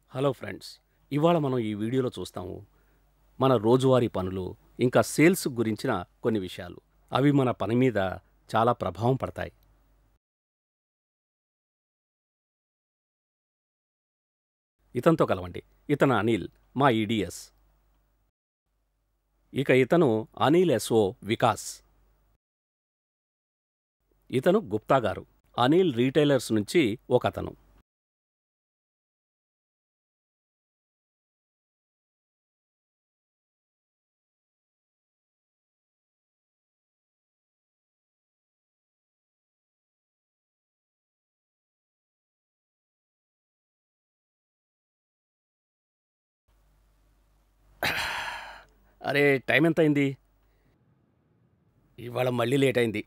Hello friends ఇవాళ మనం ఈ వీడియోలో చూస్తాము మన రోజువారీ పనులు ఇంకా సేల్స్ గురించిన కొన్ని విషయాలు అవి మన పని మీద చాలా ప్రభావం పడతాయి ఇతనితో కలవండి ఇతను అనిల్ మా ఈడిఎస్ ఇక ఇతను అనిల్ ఎస్ఓ వికాస్ ఇతను గుప్తా గారు అనిల్ రీటైలర్స్ నుంచి ఒకతను అరే టైం ఎంత అయింది ఇవాళ మళ్ళీ లేట్ అయింది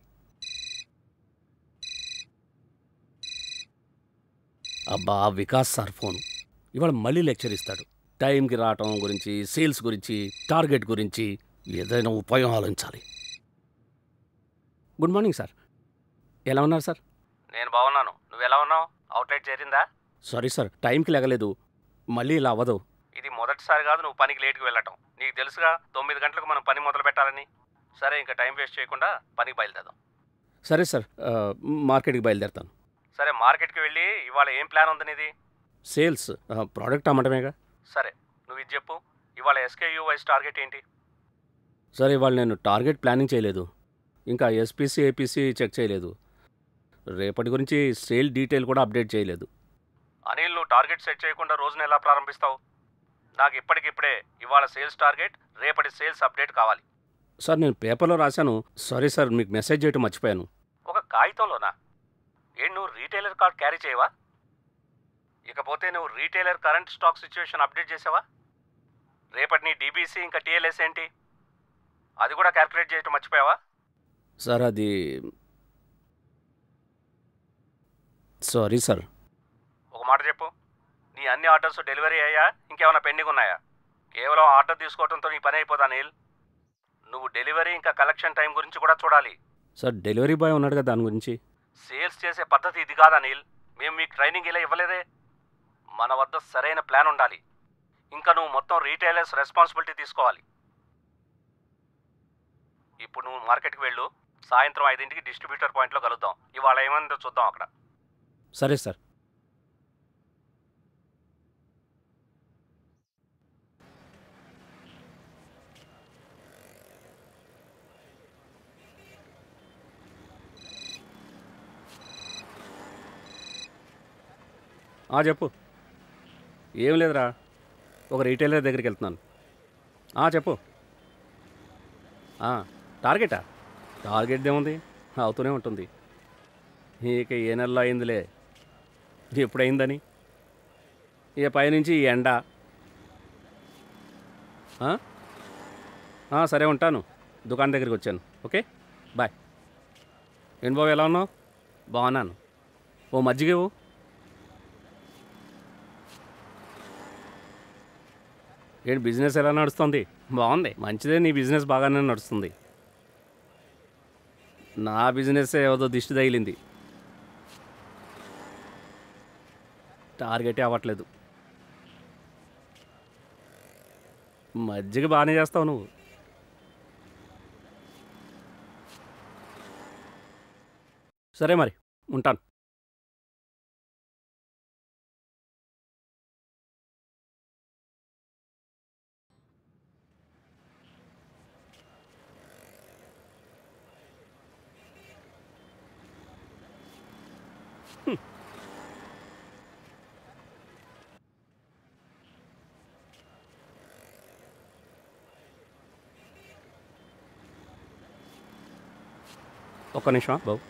అబ్బా వికాస్ సార్ ఫోన్ ఇవాళ మళ్ళీ లెక్చర్ ఇస్తాడు టైంకి రావటం గురించి సేల్స్ గురించి టార్గెట్ గురించి ఏదైనా ఉపాయం ఆలోచించాలి గుడ్ మార్నింగ్ సార్ ఎలా ఉన్నారు సార్ నేను బాగున్నాను నువ్వు ఎలా ఉన్నావు అవుట్లెట్ చేరిందా సారీ సార్ టైంకి లేగలేదు మళ్ళీ ఇలా అవ్వదు ఇది మొదటిసారి కాదు నువ్వు పనికి లేట్కి వెళ్ళటం నీకు తెలుసుగా తొమ్మిది గంటలకు మనం పని మొదలు పెట్టాలని సరే ఇంకా టైం వేస్ట్ చేయకుండా పనికి బయలుదేరదాం సరే సార్ ఆ, మార్కెట్కి బయలుదేరుతాను సరే మార్కెట్కి వెళ్ళి ఇవాళ ఏం ప్లాన్ ఉంది నీది సేల్స్ ఆ, ప్రోడక్ట్ అమ్మటమేగా సరే నువ్వు ఇది చెప్పు ఇవాళ ఎస్కేయూ వైస్ టార్గెట్ ఏంటి సరే ఇవాళ నేను టార్గెట్ ప్లానింగ్ చేయలేదు ఇంకా ఎస్పీసీ ఏపీసీ చెక్ చేయలేదు రేపటి గురించి సేల్ డీటెయిల్ కూడా అప్డేట్ చేయలేదు అనిల్ నువ్వు టార్గెట్ సెట్ చేయకుండా రోజున ఎలా ప్రారంభిస్తావు నాకు ఇప్పటికిప్పుడే ఇవాళ సేల్స్ టార్గెట్ రేపటి సేల్స్ అప్డేట్ కావాలి సార్ నేను పేపర్లో రాశాను సారీ సార్ మీకు మెసేజ్ చేయటం మర్చిపోయాను ఒక కాగితంలోనా ఏంటి నువ్వు రీటైలర్ కార్డ్ క్యారీ చేయవా ఇకపోతే నువ్వు retailer current stock situation update చేసావా రేపటి నీ డీబీసీ ఇంకా టీఎల్ఎస్ ఏంటి అది కూడా క్యాల్కులేట్ చేయటం మర్చిపోయావా సార్ అది సారీ సార్ ఒక మాట చెప్పు నీ అన్ని ఆర్డర్స్ డెలివరీ అయ్యా ఇంకేమైనా పెండింగ్ ఉన్నాయా కేవలం ఆర్డర్ తీసుకోవడంతో నీ పని అయిపోతా నీల్ నువ్వు డెలివరీ ఇంకా కలెక్షన్ టైం గురించి కూడా చూడాలి సార్ డెలివరీ బాయ్ ఉన్నాడు కదా దాని గురించి సేల్స్ చేసే పద్ధతి ఇది కాదా నీల్ మేము మీకు ట్రైనింగ్ ఇలా ఇవ్వలేదే మన వద్ద సరైన ప్లాన్ ఉండాలి ఇంకా నువ్వు మొత్తం రీటైలర్స్ రెస్పాన్సిబిలిటీ తీసుకోవాలి ఇప్పుడు నువ్వు మార్కెట్కి వెళ్ళు సాయంత్రం ఐదింటికి డిస్ట్రిబ్యూటర్ పాయింట్లో కలుద్దాం ఇవాళ ఏమైందో చూద్దాం అక్కడ సరే సార్ ఆ, చెప్పు ఏం లేదురా ఒక రీటైలర్ దగ్గరికి వెళ్తున్నాను ఆ, చెప్పు ఆ, టార్గెటా టార్గెట్ ఏముంది అవుతూనే ఉంటుంది ఇక ఏ నెలలో అయిందిలే ఎప్పుడైందని ఇక పైనుంచి ఈ ఎండ ఆ? ఆ, సరే ఉంటాను దుకాణం దగ్గరికి వచ్చాను ఓకే బాయ్ ఏంటి బాబు ఎలా ఉన్నావు బాగున్నాను ఓ మజ్జిగ ఇవ్వు ఏంటి బిజినెస్ ఎలా నడుస్తుంది బాగుంది మంచిదే నీ బిజినెస్ బాగానే నడుస్తుంది నా బిజినెస్ ఏదో దిష్టి తగిలింది టార్గెటే అవ్వట్లేదు మజ్జిగ బాగానే చేస్తావు నువ్వు సరే మరి ఉంటాను ఒక్క నిమిషం బాబు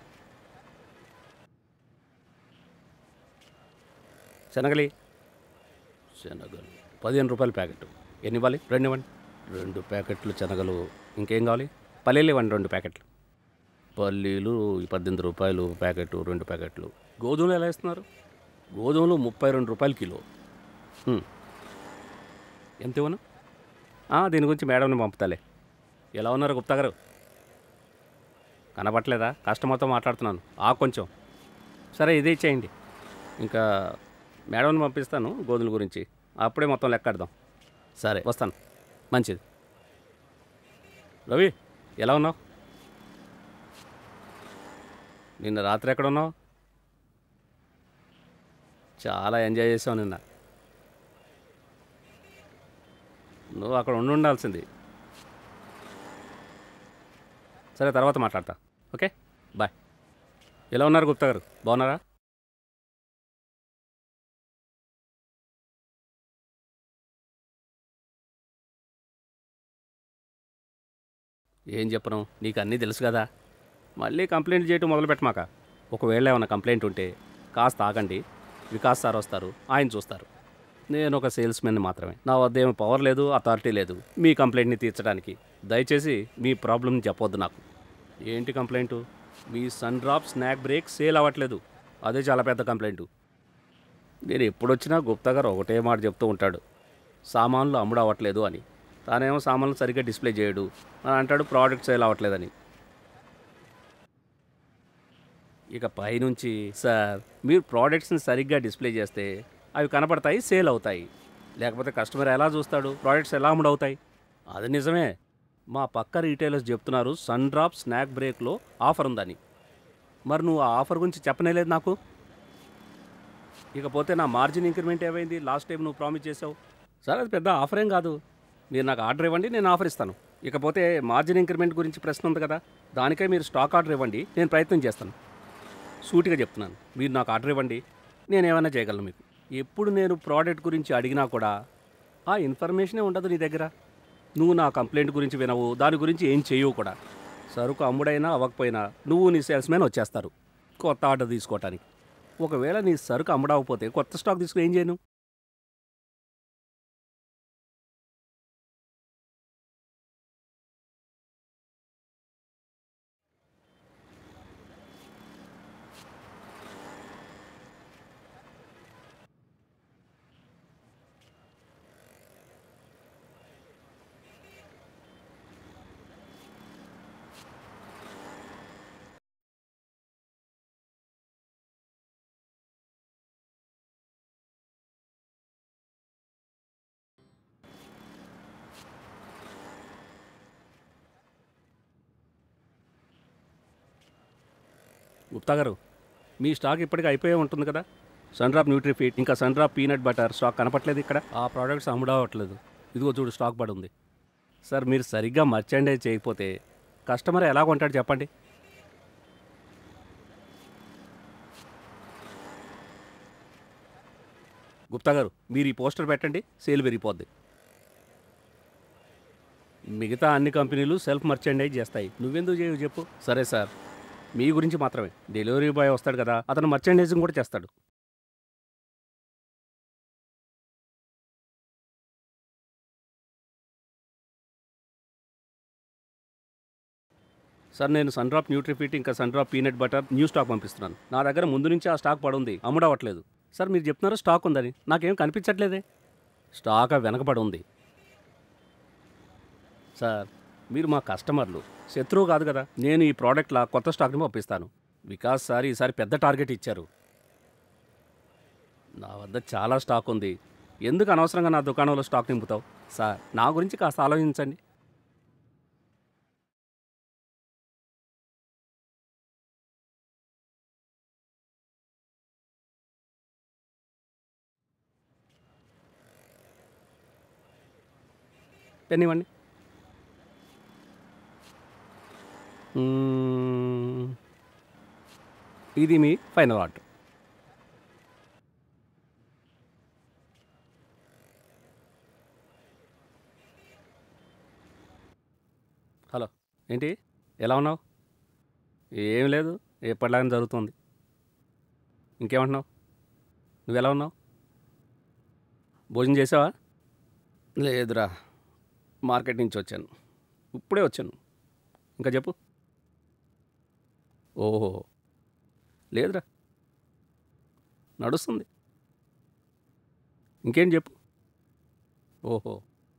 శనగలి శనగలు పదిహేను రూపాయల ప్యాకెట్ ఎన్ని ఇవ్వాలి రెండు ఇవ్వండి రెండు ప్యాకెట్లు శనగలు ఇంకేం కావాలి పల్లీలు ఇవ్వండి రెండు ప్యాకెట్లు పల్లీలు పద్దెనిమిది రూపాయలు ప్యాకెట్ రెండు ప్యాకెట్లు గోధుమలు ఎలా ఇస్తున్నారు గోధుమలు ముప్పై రెండు రూపాయలు కిలో హ్మ్. ఎంత ఇవ్వను ఆ, దీని గురించి మేడంని పంపుతాలే ఎలా ఉన్నారు గుప్తా గారు కనపట్లేదా కస్టమర్తో మాట్లాడుతున్నాను ఆ కొంచెం సరే ఇదే ఇచ్చేయండి ఇంకా మేడంని పంపిస్తాను గోధుల గురించి అప్పుడే మొత్తం లెక్కాడదాం సరే వస్తాను మంచిది రవి ఎలా ఉన్నావు నిన్న రాత్రి ఎక్కడ ఉన్నావు చాలా ఎంజాయ్ చేసావు నిన్న నువ్వు అక్కడ ఉండి ఉండాల్సింది సరే తర్వాత మాట్లాడతా ఓకే బాయ్ ఎలా ఉన్నారు గుప్తా గారు బాగున్నారా ఏం చెప్పను నీకు అన్నీ తెలుసు కదా మళ్ళీ కంప్లైంట్ చేయటం మొదలుపెట్టమాక ఒకవేళ ఏమైనా కంప్లైంట్ ఉంటే కాస్త ఆగండి వికాస్ సార్ వస్తారు ఆయన చూస్తారు నేను ఒక సేల్స్ మెన్ మాత్రమే నా వద్ద ఏమి పవర్ లేదు అథారిటీ లేదు మీ కంప్లైంట్ని తీర్చడానికి దయచేసి మీ ప్రాబ్లమ్ని చెప్పొద్దు నాకు ఏంటి కంప్లైంట్ మీ sun drop snack break sale అవ్వట్లేదు అదే చాలా పెద్ద కంప్లైంట్ నేను ఎప్పుడొచ్చినా గుప్తా గారు ఒకటే మాట చెప్తూ ఉంటాడు సామాన్లు అమ్ముడు అవ్వట్లేదు అని తానేమో సామాన్లు సరిగ్గా డిస్ప్లే చేయడు అని అంటాడు ప్రోడక్ట్ సేల్ అవ్వట్లేదని ఇక పైనుంచి సార్ మీరు ప్రోడక్ట్స్ని సరిగ్గా డిస్ప్లే చేస్తే అవి కనపడతాయి సేల్ అవుతాయి లేకపోతే కస్టమర్ ఎలా చూస్తాడు ప్రోడక్ట్స్ ఎలా అమ్ముడవుతాయి అది నిజమే మా పక్క రీటైలర్స్ చెప్తున్నారు సన్ డ్రాప్ స్నాక్ బ్రేక్లో ఆఫర్ ఉందని మరి నువ్వు ఆ ఆఫర్ గురించి చెప్పనేలేదు నాకు ఇకపోతే నా మార్జిన్ ఇంక్రిమెంట్ ఏమైంది లాస్ట్ టైం నువ్వు ప్రామిస్ చేసావు సరే అది పెద్ద ఆఫర్ ఏం కాదు మీరు నాకు ఆర్డర్ ఇవ్వండి నేను ఆఫర్ ఇస్తాను ఇకపోతే మార్జిన్ ఇంక్రిమెంట్ గురించి ప్రశ్న ఉంది కదా దానికై మీరు స్టాక్ ఆర్డర్ ఇవ్వండి నేను ప్రయత్నం చేస్తాను సూటిగా చెప్తున్నాను మీరు నాకు ఆర్డర్ ఇవ్వండి నేను ఏమైనా చేయగలను మీకు ఎప్పుడు నేను ప్రోడక్ట్ గురించి అడిగినా కూడా ఆ ఇన్ఫర్మేషనే ఉండదు నీ దగ్గర నువ్వు నా కంప్లైంట్ గురించి వినవు దాని గురించి ఏం చేయవు కూడా సరుకు అమ్ముడైనా అవ్వకపోయినా నువ్వు నీ సేల్స్మెన్ వచ్చేస్తారు కొత్త ఆర్డర్ తీసుకోవటానికి ఒకవేళ నీ సరుకు అమ్ముడవకపోతే కొత్త స్టాక్ తీసుకుని ఏం చేయను గుప్తా గారు మీ స్టాక్ ఇప్పటికి అయిపోయే ఉంటుంది కదా సన్ డ్రాప్ న్యూట్రిఫీట్ ఇంకా sun drop peanut butter stock కనపట్లేదు ఇక్కడ ఆ ప్రోడక్ట్స్ అమ్ముడవట్లేదు ఇదిగో చూడు స్టాక్ పడి ఉంది సార్ మీరు సరిగ్గా మర్చాండైజ్ చేయకపోతే కస్టమర్ ఎలా కొంటాడు చెప్పండి గుప్తా గారు మీరు ఈ పోస్టర్ పెట్టండి సేల్ పెరిగిపోద్ది మిగతా అన్ని కంపెనీలు సెల్ఫ్ మర్చెండైజ్ చేస్తాయి నువ్వెందుకు చేయవు చెప్పు సరే సార్ మీ గురించి మాత్రమే డెలివరీ బాయ్ వస్తాడు కదా అతను మర్చెండైజింగ్ కూడా చేస్తాడు సార్ నేను సన్ డ్రాప్ న్యూట్రిఫిట్ ఇంకా sun drop peanut butter new stock పంపిస్తున్నాను నా దగ్గర ముందు నుంచి ఆ స్టాక్ పడుంది అమ్ముడవట్లేదు సార్ మీరు చెప్తున్నారు స్టాక్ ఉందని నాకేం కనిపించట్లేదే స్టాక్ ఆ వెనకబడి ఉంది సార్ మీరు మా కస్టమర్లు శత్రువు కాదు కదా నేను ఈ ప్రోడక్ట్లా కొత్త స్టాక్ని పంపిస్తాను వికాస్ సార్ ఈసారి పెద్ద టార్గెట్ ఇచ్చారు నా వద్ద చాలా స్టాక్ ఉంది ఎందుకు అనవసరంగా నా దుకాణంలో స్టాక్ నింపుతావు సార్ నా గురించి కాస్త ఆలోచించండి పెన్ ఇవ్వండి మ్మ్. ఇది మీ ఫైనల్ ఆర్డర్ హలో ఏంటి ఎలా ఉన్నావు ఏం లేదు ఎప్పటిలాగానే జరుగుతుంది ఇంకేమంటున్నావు నువ్వు ఎలా ఉన్నావు భోజనం చేసావా లేదురా మార్కెట్ నుంచి వచ్చాను ఇప్పుడే వచ్చాను ఇంకా చెప్పు ఓహో లేదురా నడుస్తుంది ఇంకేం చెప్పు ఓహో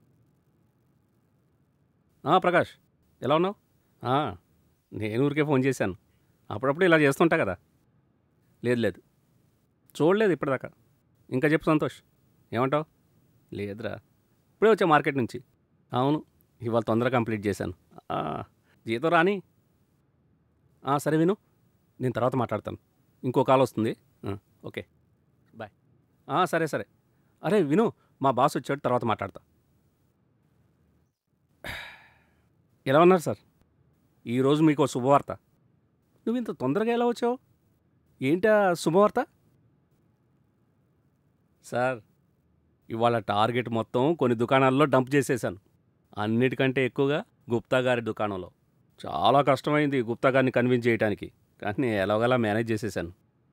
ఆ, ప్రకాష్ ఎలా ఉన్నావు ఆ, నేను ఊరికే ఫోన్ చేశాను అప్పుడప్పుడు ఇలా చేస్తుంటా కదా లేదు లేదు చూడలేదు ఇప్పటిదాకా ఇంకా చెప్పు సంతోష్ ఏమంటావు లేదురా ఇప్పుడే వచ్చా మార్కెట్ నుంచి అవును ఇవాళ తొందరగా కంప్లీట్ చేశాను ఆ, జీతం రాని ఆ, సరే విను నేను తర్వాత మాట్లాడతాను ఇంకో కాల్ వస్తుంది ఆ, ఓకే బాయ్ ఆ, సరే సరే అరే విను మా బాస్ వచ్చాడు తర్వాత మాట్లాడతా ఎలా ఉన్నారు సార్ ఈరోజు మీకు ఓ శుభవార్త నువ్వు ఇంత తొందరగా ఎలా వచ్చావు ఏంటా శుభవార్త సార్ ఇవాళ టార్గెట్ మొత్తం కొన్ని దుకాణాల్లో డంప్ చేసేసాను అన్నిటికంటే ఎక్కువగా గుప్తా గారి దుకాణంలో చాలా కష్టమైంది గుప్తా గారిని కన్విన్స్ చేయడానికి కానీ నేను ఎలాగలా మేనేజ్ చేసేసాను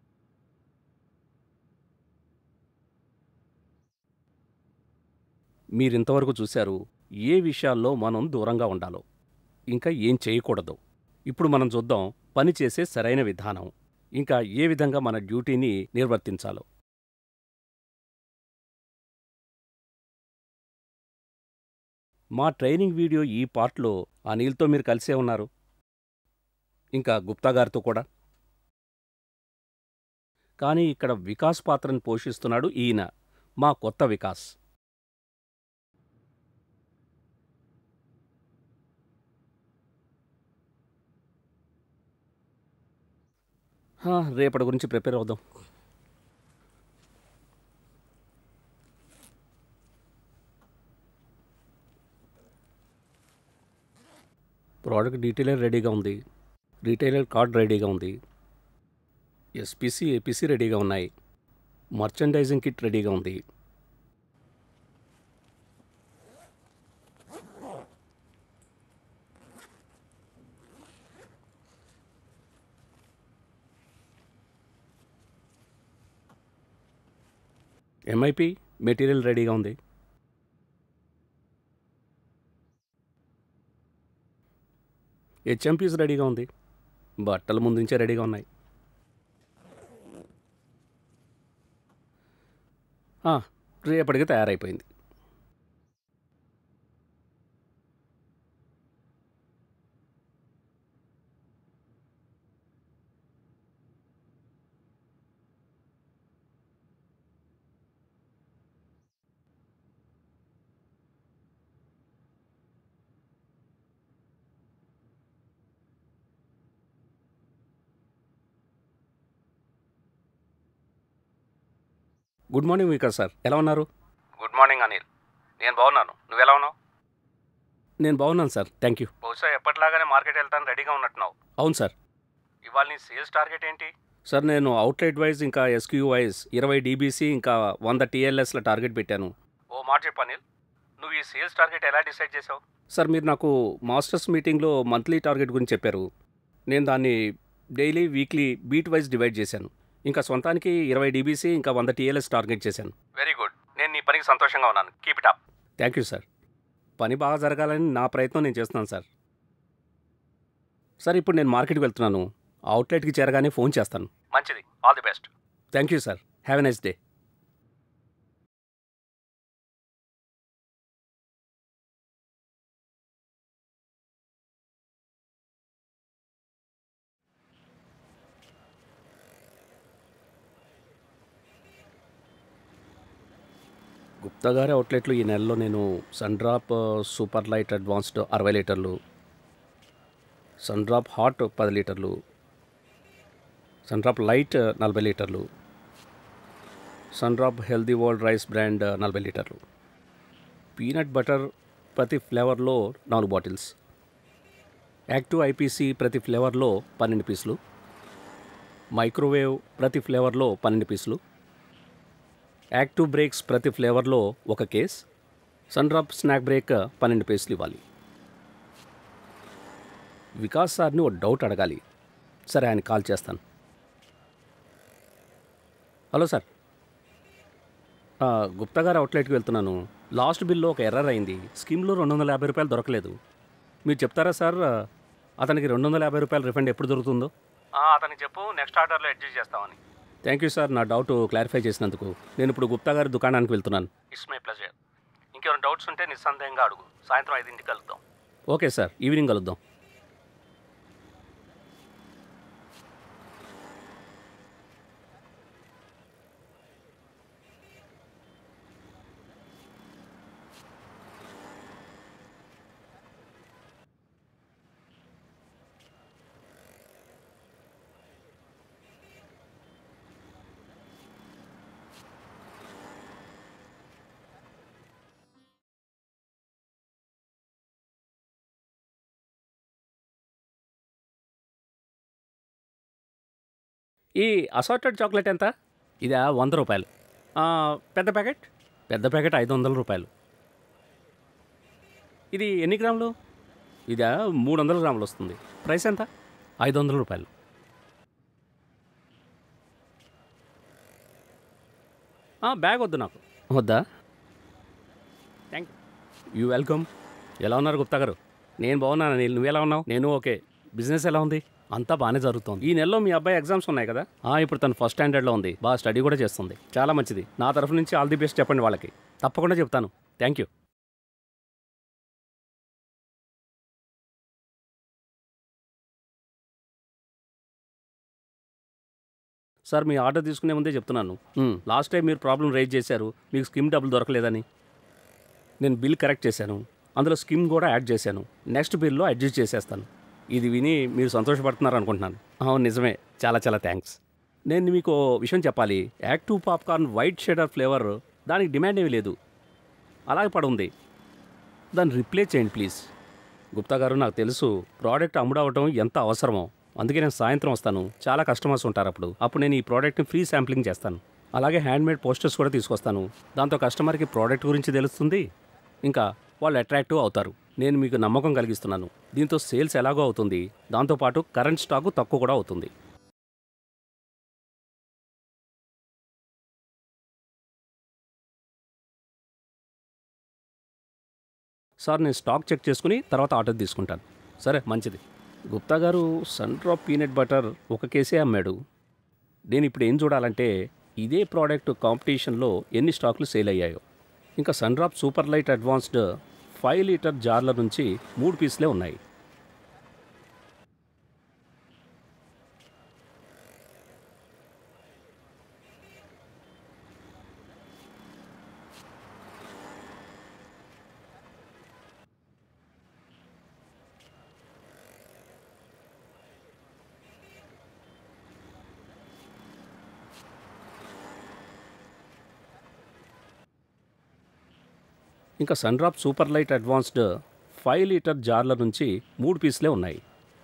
మీరింతవరకు చూశారు ఏ విషయాల్లో మనం దూరంగా ఉండాలో ఇంకా ఏం చేయకూడదు ఇప్పుడు మనం చూద్దాం పని చేసే సరైన విధానం ఇంకా ఏ విధంగా మన డ్యూటీని నిర్వర్తించాలో మా ట్రైనింగ్ వీడియో ఈ పార్ట్లో అనిల్తో మీరు కలిసే ఉన్నారు ఇంకా గుప్తా గారితో కూడా కానీ ఇక్కడ వికాస్ పాత్రను పోషిస్తున్నాడు ఈయన మా కొత్త వికాస్ హా, రేపటి గురించి ప్రిపేర్ అవుదాం ప్రోడక్ట్ డీటెయిలర్ రెడీగా ఉంది రీటైలర్ కార్డ్ రెడీగా ఉంది ఎస్పీసీ ఏపీసీ రెడీగా ఉన్నాయి మర్చండైజింగ్ కిట్ రెడీగా ఉంది ఎంఐపి మెటీరియల్ రెడీగా ఉంది హెచ్ఎంపీస్ రెడీగా ఉంది బట్టలు ముందుంచే రెడీగా ఉన్నాయి ఆ, రేపటికి తయారైపోయింది గుడ్ మార్నింగ్ వికాస్ సార్ ఎలా ఉన్నారు గుడ్ మార్నింగ్ అనిల్ నేను బాగున్నాను నువ్వు ఎలా ఉన్నావు నేను బాగున్నాను సార్ థ్యాంక్ యూ బహుశా ఎప్పటిలాగానే మార్కెట్ వెళ్తాను రెడీగా ఉన్నట్టున్నావు అవును సార్ ఇవాళ నీ సేల్స్ టార్గెట్ ఏంటి సార్ నేను అవుట్లెట్ వైజ్ ఇంకా ఎస్క్యూ వైజ్ ఇరవై డీబీసీ ఇంకా వంద టీఎల్ఎస్ల టార్గెట్ పెట్టాను ఓ మాట చెప్పు అనిల్ నువ్వు ఈ సేల్స్ టార్గెట్ ఎలా డిసైడ్ చేసావు సార్ మీరు నాకు మాస్టర్స్ మీటింగ్లో మంత్లీ టార్గెట్ గురించి చెప్పారు నేను దాన్ని daily weekly beat wise divide చేశాను ఇంకా సొంతానికి ఇరవై డీబీసీ ఇంకా వంద టీఎల్ఎస్ టార్గెట్ చేశాను వెరీ గుడ్ నేను నీ పనికి సంతోషంగా ఉన్నాను keep it up thank you sir పని బాగా జరగాలని నా ప్రయత్నం నేను చేస్తున్నాను సార్ సార్ ఇప్పుడు నేను మార్కెట్కి వెళ్తున్నాను అవుట్లెట్కి చేరగానే ఫోన్ చేస్తాను మంచిది all the best thank you sir have a nice day Gupta garu అవుట్లెట్లు ఈ నెలలో నేను sun drop super light advanced అరవై లీటర్లు సన్ డ్రాప్ హాట్ పది లీటర్లు సన్ డ్రాప్ లైట్ నలభై లీటర్లు sun drop healthy world rice brand నలభై లీటర్లు పీనట్ బటర్ ప్రతి ఫ్లేవర్లో నాలుగు బాటిల్స్ యాక్టివ్ ఐపీసీ ప్రతి ఫ్లేవర్లో పన్నెండు పీసులు మైక్రోవేవ్ ప్రతి ఫ్లేవర్లో పన్నెండు పీసులు యాక్టివ్ బ్రేక్స్ ప్రతి ఫ్లేవర్లో ఒక case sun drop snack break పన్నెండు పీసులు ఇవ్వాలి వికాస్ సార్ని ఒక డౌట్ అడగాలి సరే ఆయన కాల్ చేస్తాను హలో సార్ ఆ, గుప్తా గారు అవుట్లెట్కి వెళ్తున్నాను లాస్ట్ బిల్లో ఒక ఎర్రర్ అయింది స్కీమ్లో రెండు వందల యాభై రూపాయలు దొరకలేదు మీరు చెప్తారా సార్ అతనికి రెండు వందల యాభై రూపాయలు రిఫండ్ ఎప్పుడు దొరుకుతుందో అతనికి చెప్పు నెక్స్ట్ ఆర్డర్లో అడ్జస్ట్ చేస్తామని థ్యాంక్ యూ సార్ నా డౌట్ క్లారిఫై చేసినందుకు నేను ఇప్పుడు గుప్తా గారి దుకాణానికి వెళ్తున్నాను ఇట్స్ మై ప్లెజర్ ఇంకేమైనా డౌట్స్ ఉంటే నిస్సందేహంగా అడుగు సాయంత్రం ఐదింటికి కలుద్దాం ఓకే సార్ ఈవినింగ్ కలుద్దాం ఈ అసార్టెడ్ చాక్లెట్ ఎంత ఇదా వంద రూపాయలు ఆ, పెద్ద ప్యాకెట్ పెద్ద ప్యాకెట్ ఐదు వందల రూపాయలు ఇది ఎన్ని గ్రాములు ఇదా మూడు వందల గ్రాములు వస్తుంది ప్రైస్ ఎంత ఐదు వందల రూపాయలు ఆ, బ్యాగ్ వద్దు నాకు వద్దా థ్యాంక్ యూ యూ వెల్కమ్ ఎలా ఉన్నారు గుప్తా గారు నేను బాగున్నాను అనిల్ నువ్వు ఎలా ఉన్నావు నేను ఓకే బిజినెస్ ఎలా ఉంది అంతా బాగానే జరుగుతుంది ఈ నెలలో మీ అబ్బాయి ఎగ్జామ్స్ ఉన్నాయి కదా ఆ, ఇప్పుడు తను ఫస్ట్ స్టాండర్డ్లో ఉంది బాగా స్టడీ కూడా చేస్తుంది చాలా మంచిది నా తరఫు నుంచి ఆల్ ది బెస్ట్ చెప్పండి వాళ్ళకి తప్పకుండా చెప్తాను థ్యాంక్ యూ సార్ మీ ఆర్డర్ తీసుకునే ముందే చెప్తున్నాను మ్, లాస్ట్ టైం మీరు ప్రాబ్లం రైజ్ చేశారు మీకు స్కిమ్ డబ్బులు దొరకలేదని నేను బిల్ కరెక్ట్ చేశాను అందులో స్కిమ్ కూడా యాడ్ చేశాను నెక్స్ట్ బిల్లో అడ్జస్ట్ చేసేస్తాను ఇది విని మీరు సంతోషపడుతున్నారు అనుకుంటున్నాను అవును నిజమే చాలా చాలా థ్యాంక్స్ నేను మీకు ఓ విషయం చెప్పాలి active popcorn white cheddar flavour దానికి డిమాండ్ ఏమీ లేదు అలాగే పడుంది దాన్ని రిప్లేస్ చేయండి ప్లీజ్ గుప్తా గారు నాకు తెలుసు ప్రోడక్ట్ అమ్ముడవటం ఎంత అవసరమో అందుకే నేను సాయంత్రం వస్తాను చాలా కస్టమర్స్ ఉంటారు అప్పుడు అప్పుడు నేను ఈ ప్రోడక్ట్ని ఫ్రీ శాంప్లింగ్ చేస్తాను అలాగే హ్యాండ్మేడ్ పోస్టర్స్ కూడా తీసుకొస్తాను దాంతో కస్టమర్కి ప్రోడక్ట్ గురించి తెలుస్తుంది ఇంకా వాళ్ళు అట్రాక్టివ్ అవుతారు నేను మీకు నమ్మకం కలిగిస్తున్నాను దీంతో సేల్స్ ఎలాగో అవుతుంది దాంతోపాటు కరెంట్ స్టాకు తక్కువ కూడా అవుతుంది సార్ నేను స్టాక్ చెక్ చేసుకుని తర్వాత ఆర్డర్ తీసుకుంటాను సరే మంచిది గుప్తా గారు సన్ డ్రాప్ పీనట్ బటర్ ఒక కేసే అమ్మాడు నేను ఇప్పుడు ఏం చూడాలంటే ఇదే ప్రోడక్ట్ కాంపిటీషన్లో ఎన్ని స్టాకులు సేల్ అయ్యాయో ఇంకా sun drop super light Advanced five litre జార్ల నుంచి మూడు పీసులే ఉన్నాయి ఇంకా sun drop super light Advanced five litre జార్ల నుంచి మూడు పీసులే ఉన్నాయి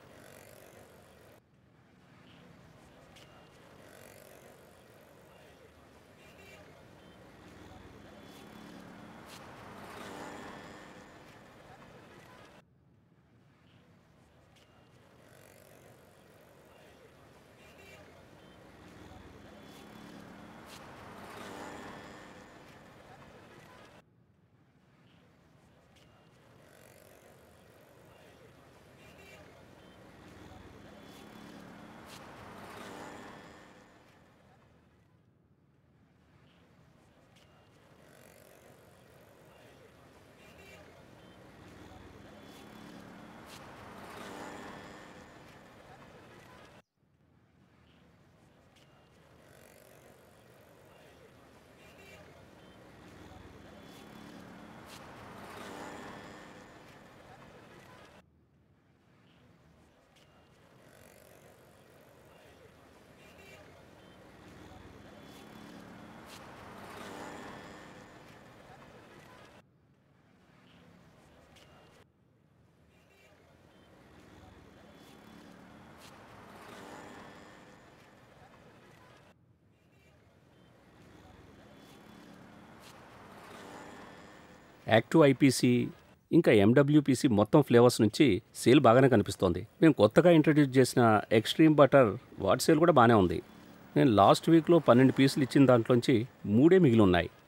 యాక్టివ్ ఐపీసీ ఇంకా ఎండబ్ల్యూపీసీ మొత్తం ఫ్లేవర్స్ నుంచి సేల్ బాగానే కనిపిస్తోంది మేము కొత్తగా ఇంట్రడ్యూస్ చేసిన ఎక్స్ట్రీమ్ బటర్ వాటి సేల్ కూడా బాగానే ఉంది నేను లాస్ట్ వీక్లో పన్నెండు పీసులు ఇచ్చిన దాంట్లోంచి మూడే మిగిలి ఉన్నాయి